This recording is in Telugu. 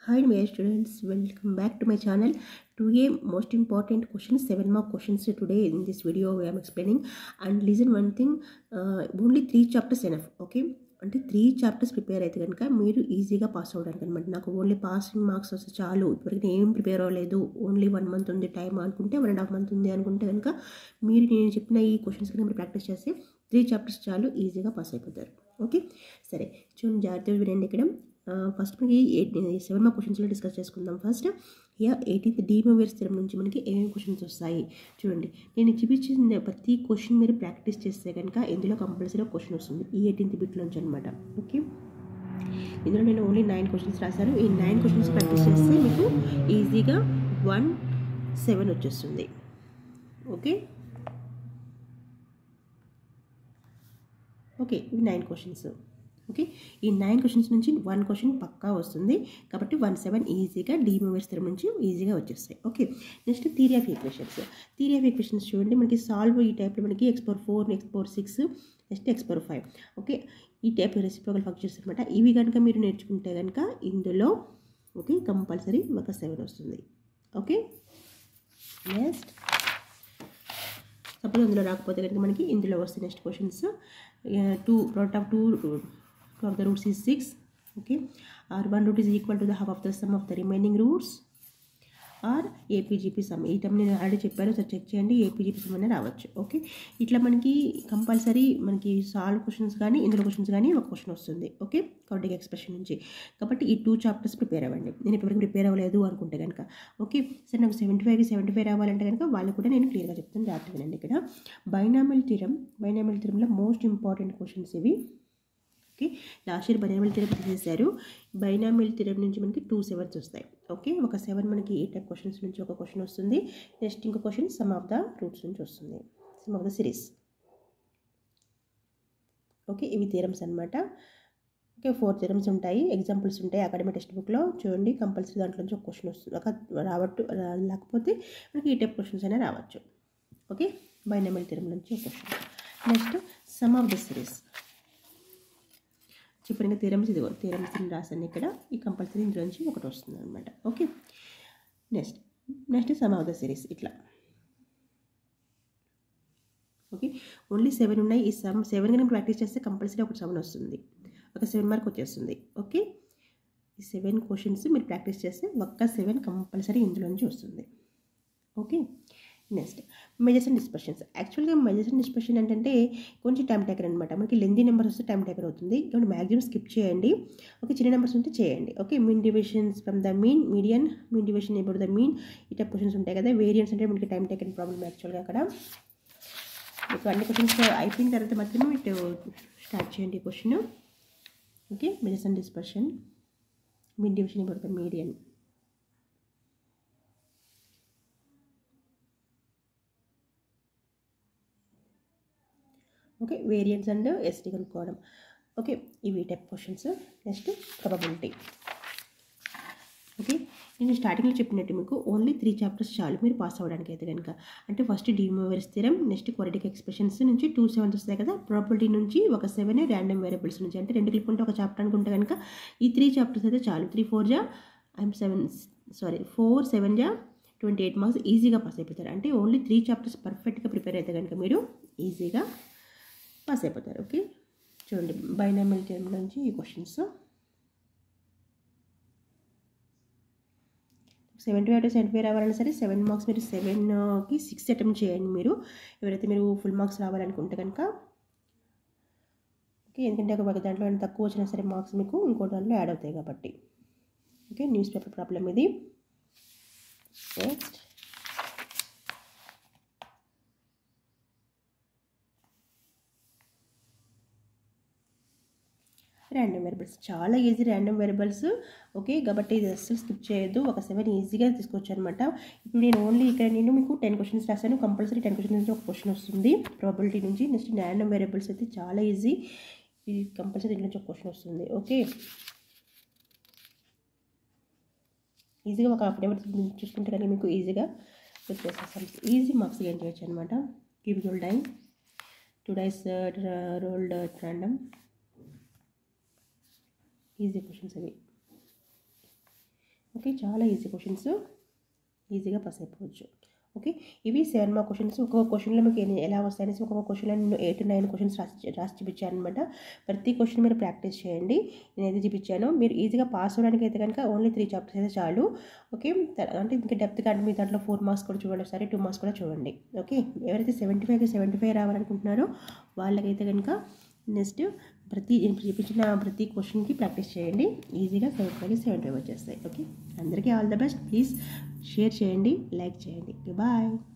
Hi dear students, welcome back to my channel. Today most important questions, 7 mark questions today in this video I am explaining and listen one thing, uh, only 3 chapters enough, okay? అంటే త్రీ చాప్టర్స్ ప్రిపేర్ అయితే కనుక మీరు ఈజీగా పాస్ అవ్వడానికి అనమాట నాకు ఓన్లీ పాసింగ్ మార్క్స్ వస్తే చాలు ఇప్పటికి ఏం ప్రిపేర్ అవ్వలేదు ఓన్లీ వన్ మంత్ ఉంది టైం అనుకుంటే వన్ అండ్ హాఫ్ మంత్ ఉంది అనుకుంటే కనుక మీరు నేను చెప్పిన ఈ క్వశ్చన్స్ కనుక మీరు ప్రాక్టీస్ చేస్తే త్రీ చాప్టర్స్ చాలు ఈజీగా పాస్ అయిపోతారు ఓకే సరే చూడండి జాగ్రత్తగా వినండి ఇక్కడ ఫస్ట్ మనకి ఎయిట్ సెవెన్ మార్క్ క్వశ్చన్స్లో డిస్కస్ చేసుకుందాం ఫస్ట్ యా ఎయిటీన్త్ డీమోవేర్ స్థిరం నుంచి మనకి ఏమేమి క్వశ్చన్స్ వస్తాయి చూడండి నేను చూపించిన ప్రతి క్వశ్చన్ మీరు ప్రాక్టీస్ చేస్తే కనుక ఇందులో కంపల్సరీ క్వశ్చన్ వస్తుంది ఈ ఎయిటీన్త్ బిట్ నుంచి అనమాట ఓకే ఇందులో నేను ఓన్లీ నైన్ క్వశ్చన్స్ రాశాను ఈ నైన్ క్వశ్చన్స్ ప్రాక్టీస్ చేస్తే మీకు ఈజీగా వన్ సెవెన్ వచ్చేస్తుంది ఓకే ఓకే ఇవి నైన్ క్వశ్చన్స్ ఓకే ఈ నైన్ క్వశ్చన్స్ నుంచి వన్ క్వశ్చన్ పక్కా వస్తుంది కాబట్టి వన్ సెవెన్ ఈజీగా డీమూవర్ స్థిరం నుంచి ఈజీగా వచ్చేస్తాయి okay next theory of equations theory of equations చూడండి మనకి సాల్వ్ ఈ టైప్లో మనకి x power four x power six next x power five okay ఈ టైప్ రెసిప్రోకల్ ఫంక్షన్స్ అనమాట ఇవి కనుక మీరు నేర్చుకుంటే కనుక ఇందులో ఓకే కంపల్సరీ ఒక సెవెన్ వస్తుంది ఓకే నెక్స్ట్ సపోజ్ అందులో రాకపోతే కనుక మనకి ఇందులో వస్తాయి next questions two product of two of the roots is 6 okay or one root is equal to the half of the sum of the remaining roots are AP GP sum ఈ టైం నేను ఆల్రెడీ చెప్పాను సార్ చెక్ చేయండి ఏపీజీపీ సమ్ అనే రావచ్చు ఓకే ఇట్లా మనకి కంపల్సరీ మనకి సాల్వ్ క్వశ్చన్స్ కానీ ఇందులో క్వశ్చన్స్ కానీ ఒక క్వశ్చన్ వస్తుంది ఓకే కౌంటింగ్ ఎక్స్ప్రెషన్ నుంచి కాబట్టి ఈ టూ చాప్టర్స్ ప్రిపేర్ అవ్వండి నేను ఇప్పటివరకు ప్రిపేర్ అవ్వలేదు అనుకుంటే కనుక ఓకే సరే నాకు సెవెంటీ ఫైవ్కి సెవెంటీ ఫైవ్ రావాలంటే కనుక వాళ్ళు కూడా నేను క్లియర్గా చెప్తాను జాగ్రత్త వినండి ఇక్కడ బైనామిల్ థిరం బైనామిల్ థిరంలో మోస్ట్ ఇంపార్టెంట్ క్వశ్చన్స్ ఇవి okay last year binomial theorem తీసేశారు బైనామిల్ థిరం నుంచి మనకి టూ సెవెన్స్ వస్తాయి ఓకే ఒక సెవెన్ మనకి ఏ టైప్ క్వశ్చన్స్ నుంచి ఒక క్వశ్చన్ వస్తుంది నెక్స్ట్ ఇంకో question sum of the roots నుంచి వస్తుంది sum of the series okay ఇవి థిరమ్స్ అనమాట ఓకే ఫోర్ థిరమ్స్ ఉంటాయి ఎగ్జాంపుల్స్ ఉంటాయి అకాడమిక్ టెక్స్ట్ బుక్లో చూడండి కంపల్సరీ దాంట్లో నుంచి ఒక క్వశ్చన్ వస్తుంది ఒక రావట్టు లేకపోతే మనకి ఈ టైప్ క్వశ్చన్స్ అయినా రావచ్చు ఓకే బైనామిల్ థిరం నుంచి ఒక question next sum of the series చెప్పిన థీరమ్స్ ఇదిగో థీరమ్స్ రాశాను ఇక్కడ ఈ కంపల్సరీ ఇందులో నుంచి ఒకటి వస్తుంది అనమాట okay next next sum of the series ఇట్లా ఓకే ఓన్లీ సెవెన్ ఉన్నాయి ఈ సమ్ సెవెన్ కనుక ప్రాక్టీస్ చేస్తే కంపల్సరీ ఒకటి సెవెన్ వస్తుంది ఒక సెవెన్ మార్క్ వచ్చేస్తుంది ఓకే ఈ సెవెన్ క్వశ్చన్స్ మీరు ప్రాక్టీస్ చేస్తే ఒక్క సెవెన్ కంపల్సరీ ఇందులో నుంచి వస్తుంది okay next measures and dispersions యాక్చువల్గా మెజర్స్ అండ్ డిస్పషన్ ఏంటంటే కొంచెం టైం టేకర్ అనమాట మనకి లెందీ నెంబర్స్ వస్తే టైం టేకర్ అవుతుంది కాబట్టి మ్యాక్సిమం స్కిప్ చేయండి ఓకే చిన్న నెంబర్స్ ఉంటే చేయండి okay mean divisions from the mean median mean division ఇప్పుడు ద మీన్ ఈ టైప్ క్వశ్చన్స్ ఉంటాయి కదా వేరియన్స్ అంటే మనకి టైం టేకర్ ప్రాబ్లమ్ యాక్చువల్గా అక్కడ మీకు అన్ని క్వశ్చన్స్ అయిపోయిన తర్వాత మాత్రమే ఇటు స్టార్ట్ చేయండి question okay measures and dispersion mean division ఇప్పుడు the median okay variance and ST కనుక్కోవడం ఓకే ఇవి type questions next probability okay నేను స్టార్టింగ్లో చెప్పినట్టు మీకు ఓన్లీ త్రీ చాప్టర్స్ చాలు మీరు పాస్ అవ్వడానికి అయితే కనుక అంటే first De Moivre theorem next quadratic expressions నుంచి టూ సెవెన్స్ వస్తాయి కదా ప్రాబిలిటీ నుంచి ఒక సెవెన్ ర్యాండమ్ వేరియబుల్స్ నుంచి అంటే రెండు క్లిప్ ఉంటే ఒక చాప్టర్ అనుకుంటే కనుక ఈ త్రీ చాప్టర్స్ అయితే చాలు త్రీ ఫోర్ జా I'm seven sorry four seven జా ట్వంటీ ఎయిట్ మార్క్స్ ఈజీగా పాస్ అయిపోతారు అంటే ఓన్లీ త్రీ చాప్టర్స్ పర్ఫెక్ట్గా ప్రిపేర్ అయితే కనుక మీరు ఈజీగా పాస్ అయిపోతారు ఓకే చూడండి బైనామిల్ టైం నుంచి ఈ questions seventy five to seventy five రావాలన్నా సరే సెవెన్ మార్క్స్ మీరు సెవెన్కి సిక్స్ అటెంప్ట్ చేయండి మీరు ఎవరైతే మీరు ఫుల్ మార్క్స్ రావాలనుకుంటే కనుక ఓకే ఎందుకంటే ఒక దాంట్లో తక్కువ వచ్చినా సరే మార్క్స్ మీకు ఇంకో దాంట్లో యాడ్ అవుతాయి కాబట్టి ఓకే న్యూస్ పేపర్ ప్రాబ్లం ఇది నెక్స్ట్ ర్యాండమ్ వేరియబుల్స్ చాలా ఈజీ ర్యాండమ్ వేరియబుల్స్ ఓకే కాబట్టి ఇది అస్సలు స్కిప్ చేయొద్దు ఒక సెవెన్ ఈజీగా తీసుకోవచ్చు అనమాట ఇప్పుడు నేను ఓన్లీ ఇక్కడ నేను మీకు టెన్ క్వశ్చన్స్ రాశాను కంపల్సరీ టెన్ క్వశ్చన్స్ నుంచి ఒక క్వశ్చన్ వస్తుంది ప్రాబిలిటీ నుంచి నెక్స్ట్ ర్యాండమ్ వేరియబుల్స్ అయితే చాలా ఈజీ ఇది కంపల్సరీ దీని నుంచి ఒక క్వశ్చన్ వస్తుంది ఓకే ఈజీగా ఒక హాఫ్ అవర్ చూసుకుంటే కానీ మీకు ఈజీగా వచ్చేసేస్తాం ఈజీ మార్క్స్ గెయిన్ చేయొచ్చు అనమాట keep your time two dice rolled random easy questions అవి ఓకే చాలా ఈజీ క్వశ్చన్స్ ఈజీగా పాస్ అయిపోవచ్చు ఓకే ఇవి సెవెన్ మార్క్ క్వశ్చన్స్ ఒక్కొక్క క్వశ్చన్లో మీకు ఎన్ని ఎలా వస్తాయనేసి ఒక్కొక్క క్వశ్చన్లో నేను ఎయిట్ నైన్ క్వశ్చన్స్ రాసి రాసి చూపించాను అనమాట ప్రతి క్వశ్చన్ మీరు ప్రాక్టీస్ చేయండి నేనైతే చూపించాను మీరు ఈజీగా పాస్ అవ్వడానికి అయితే కనుక ఓన్లీ త్రీ చాప్టర్స్ అయితే చాలు ఓకే అంటే ఇంకా డెప్త్ కానీ మీ దాంట్లో ఫోర్ మార్క్స్ కూడా చూడండి ఒకసారి టూ మార్క్స్ కూడా చూడండి ఓకే ఎవరైతే సెవెంటీ ఫైవ్కి సెవెంటీ ఫైవ్ రావాలనుకుంటున్నారో వాళ్ళకైతే కనుక నెక్స్ట్ ప్రతి చూపించిన ప్రతి క్వశ్చన్కి ప్రాక్టీస్ చేయండి ఈజీగా సెవెంటీ ఫైవ్కి సెవెంటీ ఫైవ్ వచ్చేస్తాయి ఓకే అందరికీ all the best please share చేయండి లైక్ చేయండి బాయ్